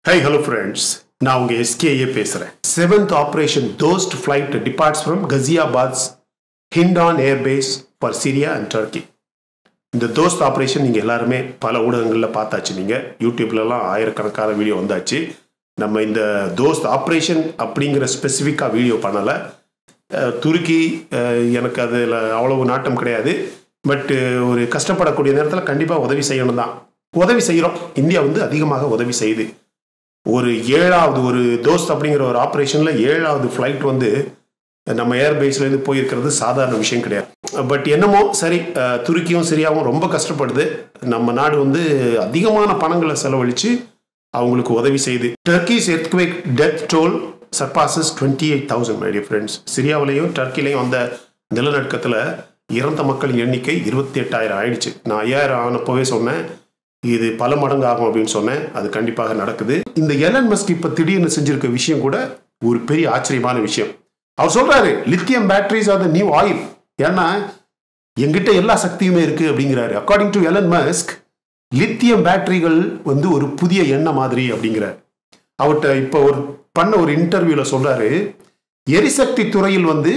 High hello friends நான் உங்க SKA பேசுறேன் seventh operation Dost flight departs from Ghaziabad's Hindan airbase for Syria and Turkey இந்த Dost operation நீங்கள் எல்லாருமே பல ஊடகங்களில் பார்த்தாச்சு நீங்கள் யூடியூப்லலாம் ஆயிரக்கணக்கான வீடியோ வந்தாச்சு நம்ம இந்த தோஸ்த் ஆப்ரேஷன் அப்படிங்கிற ஸ்பெசிஃபிக்காக வீடியோ பண்ணலை அஹ், துருக்கி அஹ், எனக்கு அதில் அவ்வளவு நாட்டம் கிடையாது பட் ஒரு கஷ்டப்படக்கூடிய நேரத்தில் கண்டிப்பாக உதவி செய்யணும் தான் உதவி செய்கிறோம் இந்தியா வந்து அதிகமாக உதவி செய்யுது ஒரு ஏழாவது ஒரு தோஸ்த் அப்படிங்கிற ஒரு ஆப்ரேஷனில் ஏழாவது ஃப்ளைட் வந்து நம்ம ஏர்பேஸ்லேருந்து போயிருக்கிறது சாதாரண விஷயம் கிடையாது பட் என்னமோ சரி அஹ், துருக்கியும் சிரியாவும் ரொம்ப கஷ்டப்படுது நம்ம நாடு வந்து அதிகமான பணங்களை செலவழித்து அவங்களுக்கு உதவி செய்யுது Turkey's earthquake death toll surpasses twenty eight thousand my dear friends சிரியாவிலையும் டர்க்கிலையும் அந்த நிலநடுக்கத்தில் இறந்த மக்களின் எண்ணிக்கை இருபத்தி எட்டாயிரம் ஆயிடுச்சு நான் ஐயாயிரம் ஆனப்போவே சொன்னேன் இது பல மடங்கு ஆகும் அப்படின்னு சொன்னேன் அது கண்டிப்பாக நடக்குது இந்த எலன் மஸ்க் இப்போ திடீர்னு செஞ்சிருக்க விஷயம் கூட ஒரு பெரிய ஆச்சரியமான விஷயம் அவர் சொல்றாரு lithium batteries are the new oil ஏன்னா எங்கிட்ட எல்லா சக்தியுமே இருக்கு அப்படிங்கிறாரு according to Elon Musk lithium பேட்டரிகள் வந்து ஒரு புதிய எண்ணெய் மாதிரி அப்படிங்கிறார் அவர்கிட்ட இப்போ ஒரு பண்ண ஒரு இன்டர்வியூல சொல்றாரு எரிசக்தி துறையில் வந்து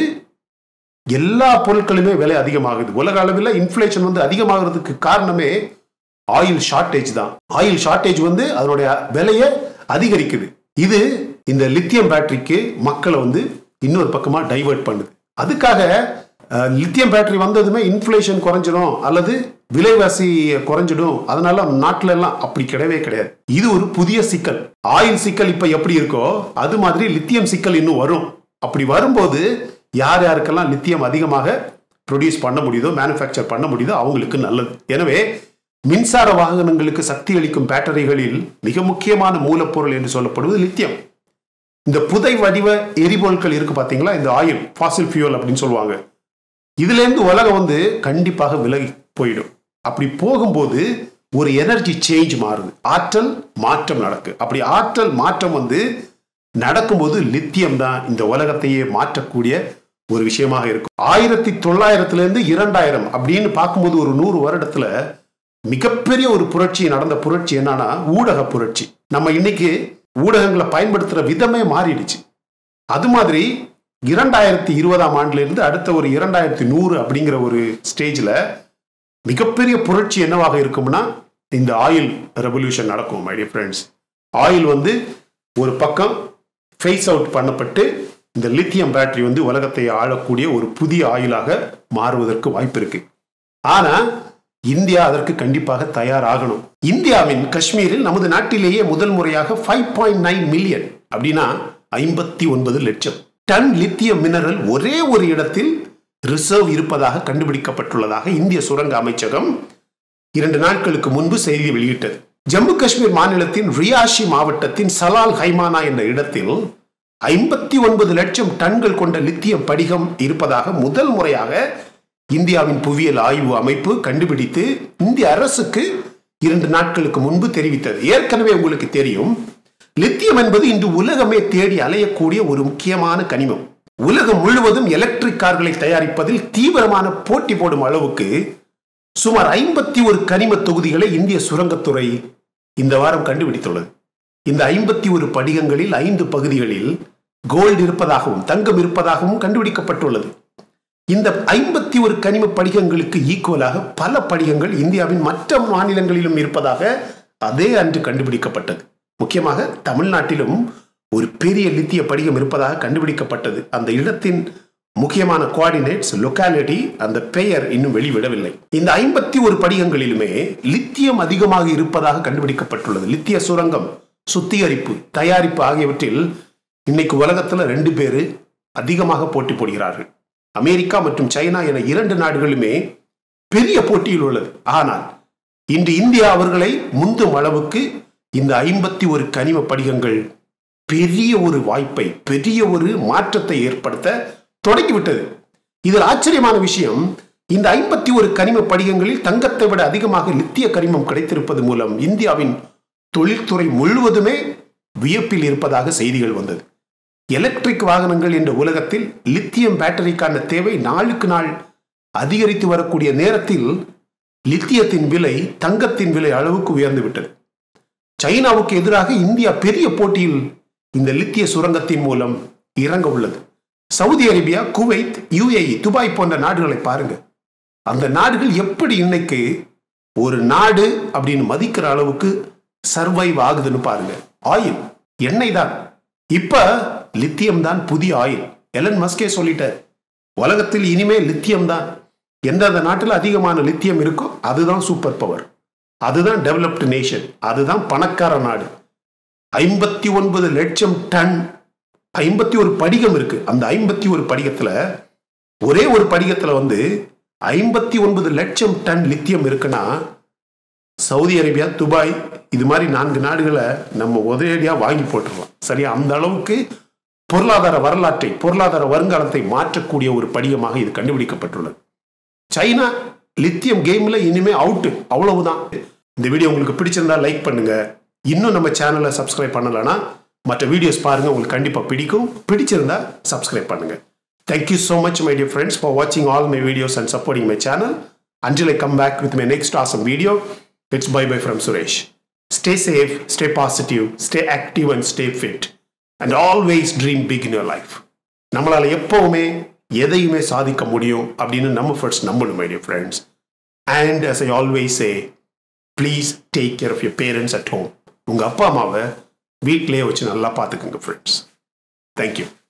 எல்லா பொருட்களுமே விலை அதிகமாகுது உலக அளவில் இன்ஃப்ளேஷன் வந்து அதிகமாகிறதுக்கு காரணமே ஆயில் ஷார்ட்டேஜ் தான் ஆயில் ஷார்ட்டேஜ் வந்து அதனுடைய விலையை அதிகரிக்குது இது இந்த லித்தியம் பேட்டரிக்கு மக்களை வந்து இன்னொரு பக்கமா டைவர்ட் பண்ணுது அதுக்காக லித்தியம் பேட்டரி வந்ததுமே இன்ஃப்ளேஷன் குறைஞ்சிடும் அல்லது விலைவாசி குறைஞ்சிடும் அதனால நாட்டுல எல்லாம் அப்படி கிடையவே கிடையாது இது ஒரு புதிய சிக்கல் ஆயில் சிக்கல் இப்ப எப்படி இருக்கோ அது மாதிரி லித்தியம் சிக்கல் இன்னும் வரும் அப்படி வரும்போது யார் யாருக்கெல்லாம் லித்தியம் அதிகமாக ப்ரொடியூஸ் பண்ண முடியுதோ மேனுஃபேக்சர் பண்ண முடியுதோ அவங்களுக்கு நல்லது எனவே மின்சார வாகனங்களுக்கு சக்தி அளிக்கும் பேட்டரிகளில் மிக முக்கியமான மூலப்பொருள் என்று சொல்லப்படுவது லித்தியம் இந்த புதை வடிவ எரிபொருட்கள் இருக்கு பாத்தீங்களா இந்த ஆயில் ஃபாசில் ஃபியூல் அப்படின்னு சொல்லுவாங்க இதுல இருந்து உலகம் வந்து கண்டிப்பாக விலகி போயிடும் அப்படி போகும்போது ஒரு எனர்ஜி சேஞ்ச் மாறுது ஆற்றல் மாற்றம் நடக்கு அப்படி ஆற்றல் மாற்றம் வந்து நடக்கும்போது லித்தியம் தான் இந்த உலகத்தையே மாற்றக்கூடிய ஒரு விஷயமாக இருக்கும் ஆயிரத்தி தொள்ளாயிரத்துல இருந்து இரண்டாயிரம் அப்படின்னு பார்க்கும்போது ஒரு நூறு வருடத்துல மிகப்பெரிய ஒரு புரட்சி நடந்த புரட்சி என்னன்னா ஊடக புரட்சி நம்ம இன்னைக்கு ஊடகங்களை பயன்படுத்துற விதமே மாறிடுச்சு அது மாதிரி இரண்டாயிரத்தி இருபதாம் ஆண்டுல இருந்து அடுத்த ஒரு இரண்டாயிரத்தி நூறு அப்படிங்கிற ஒரு ஸ்டேஜ்ல மிகப்பெரிய புரட்சி என்னவாக இருக்கும்னா இந்த ஆயில் ரெவல்யூஷன் நடக்கும் மை டியர் ஃப்ரெண்ட்ஸ் ஆயில் வந்து ஒரு பக்கம் ஃபேஸ் அவுட் பண்ணப்பட்டு இந்த லித்தியம் பேட்டரி வந்து உலகத்தை ஆளக்கூடிய ஒரு புதிய ஆயிலாக மாறுவதற்கு வாய்ப்பு இருக்கு ஆனா இந்தியா அதற்கு கண்டிப்பாக தயாராகணும் இந்தியாவின் காஷ்மீரில் நமது நாட்டிலேயே முதல் முறையாக ஃபைவ் பாயிண்ட் நைன் மில்லியன் அப்படின்னா ஐம்பத்தி ஒன்பது லட்சம் டன் லித்தியம் மினரல் ஒரே ஒரு இடத்தில் ரிசர்வ் இருப்பதாக கண்டுபிடிக்கப்பட்டுள்ளதாக இந்திய சுரங்க அமைச்சகம் இரண்டு நாட்களுக்கு முன்பு செய்தி வெளியிட்டது ஜம்மு காஷ்மீர் மாநிலத்தின் ரியாஷி மாவட்டத்தின் சலால் ஹைமானா என்ற இடத்தில் ஐம்பத்தி ஒன்பது லட்சம் டன்கள் கொண்ட லித்தியம் படிகம் இருப்பதாக முதல் முறையாக இந்தியாவின் புவியியல் ஆய்வு அமைப்பு கண்டுபிடித்து இந்திய அரசுக்கு இரண்டு நாட்களுக்கு முன்பு தெரிவித்தது ஏற்கனவே உங்களுக்கு தெரியும் லித்தியம் என்பது இன்று உலகமே தேடி அலையக்கூடிய ஒரு முக்கியமான கனிமம் உலகம் முழுவதும் எலக்ட்ரிக் கார்களை தயாரிப்பதில் தீவிரமான போட்டி போடும் அளவுக்கு சுமார் ஐம்பத்தி ஒரு கனிம தொகுதிகளை இந்திய சுரங்கத்துறை இந்த வாரம் கண்டுபிடித்துள்ளது இந்த ஐம்பத்தி ஒரு படிகங்களில் ஐந்து பகுதிகளில் கோல்டு இருப்பதாகவும் தங்கம் இருப்பதாகவும் கண்டுபிடிக்கப்பட்டுள்ளது இந்த ஐம்பத்தி ஒரு கனிம படிகங்களுக்கு ஈக்குவலாக பல படிகங்கள் இந்தியாவின் மற்ற மாநிலங்களிலும் இருப்பதாக அதே அன்று கண்டுபிடிக்கப்பட்டது முக்கியமாக தமிழ்நாட்டிலும் ஒரு பெரிய லித்திய படிகம் இருப்பதாக கண்டுபிடிக்கப்பட்டது அந்த இடத்தின் முக்கியமான கோஆர்டினேட்ஸ் லொக்காலிட்டி அந்த பெயர் இன்னும் வெளிவிடவில்லை இந்த ஐம்பத்தி ஒரு படிகங்களிலுமே லித்தியம் அதிகமாக இருப்பதாக கண்டுபிடிக்கப்பட்டுள்ளது லித்திய சுரங்கம் சுத்திகரிப்பு தயாரிப்பு ஆகியவற்றில் இன்னைக்கு உலகத்துல ரெண்டு பேரு அதிகமாக போட்டி போடுகிறார்கள் அமெரிக்கா மற்றும் சைனா என இரண்டு நாடுகளுமே பெரிய போட்டியில் உள்ளது ஆனால் இன்று இந்தியா அவர்களை முந்தும் அளவுக்கு இந்த ஐம்பத்தி ஒரு கனிம படிகங்கள் பெரிய ஒரு வாய்ப்பை பெரிய ஒரு மாற்றத்தை ஏற்படுத்த தொடங்கிவிட்டது இதில் ஆச்சரியமான விஷயம் இந்த ஐம்பத்தி ஒரு கனிம படிகங்களில் தங்கத்தை விட அதிகமாக லித்திய கனிமம் கிடைத்திருப்பது மூலம் இந்தியாவின் தொழில்துறை முழுவதுமே வியப்பில் இருப்பதாக செய்திகள் வந்தது எலக்ட்ரிக் வாகனங்கள் என்ற உலகத்தில் லித்தியம் பேட்டரிக்கான தேவை நாளுக்கு நாள் அதிகரித்து வரக்கூடிய நேரத்தில் லித்தியத்தின் விலை தங்கத்தின் விலை அளவுக்கு உயர்ந்து விட்டது சைனாவுக்கு எதிராக இந்தியா பெரிய போட்டியில் இந்த லித்திய சுரங்கத்தின் மூலம் இறங்க உள்ளது Saudi Arabia Kuwait UAE Dubai போன்ற நாடுகளை பாருங்க அந்த நாடுகள் எப்படி இன்னைக்கு ஒரு நாடு அப்படின்னு மதிக்கிற அளவுக்கு சர்வைவ் ஆகுதுன்னு பாருங்க ஆயில் எண்ணெய் தான் இப்ப லித்தியம் தான் புதிய ஆயில் எலன் மஸ்கே சொல்லிட்டார் உலகத்தில் இனிமே லித்தியம் தான் எந்தெந்த நாட்டில் அதிகமான லித்தியம் இருக்கோ அதுதான் சூப்பர் பவர் அதுதான் டெவலப்டு நேஷன் அதுதான் பணக்கார நாடு ஐம்பத்தி ஒன்பது லட்சம் டன் ஐம்பத்தி ஒரு படிகம் இருக்கு அந்த ஐம்பத்தி ஒரு படிகத்துல ஒரே ஒரு படிகத்துல வந்து ஐம்பத்தி ஒன்பது லட்சம் டன் லித்தியம் இருக்குன்னா சவுதி அரேபியா துபாய் இது மாதிரி நான்கு நாடுகளை நம்ம உதவியாக வாங்கி போட்டுருவோம் சரியா அந்த அளவுக்கு பொருளாதார வரலாற்றை பொருளாதார வருங்காலத்தை மாற்றக்கூடிய ஒரு படிகமாக இது கண்டுபிடிக்கப்பட்டுள்ளது சைனா லித்தியம் கேம்ல இனிமே அவுட்டு அவ்வளவுதான் இந்த வீடியோ உங்களுக்கு பிடிச்சிருந்தா லைக் பண்ணுங்க இன்னும் நம்ம சேனலை சப்ஸ்கிரைப் பண்ணலன்னா மற்ற வீடியோஸ் பாருங்க உங்களுக்கு கண்டிப்பா பிடிக்கும் பிடிச்சிருந்தா சப்ஸ்கிரைப் பண்ணுங்க thank you so much my dear friends for வாட்சிங் all my videos and supporting my channel until I come back with my next awesome video, it's bye bye from Suresh. Stay safe, stay positive, stay active, and stay fit. And always dream big in your life. நம்மளால எப்பவுமே எதையுமே சாதிக்க முடியும் அப்படின்னு நம்ம first நம்பணும் my dear friends and as I always say please take care of your parents at home உங்கள் அப்பா அம்மாவை வீட்டிலேயே வச்சு நல்லா பார்த்துக்குங்க ஃப்ரெண்ட்ஸ் தேங்க்யூ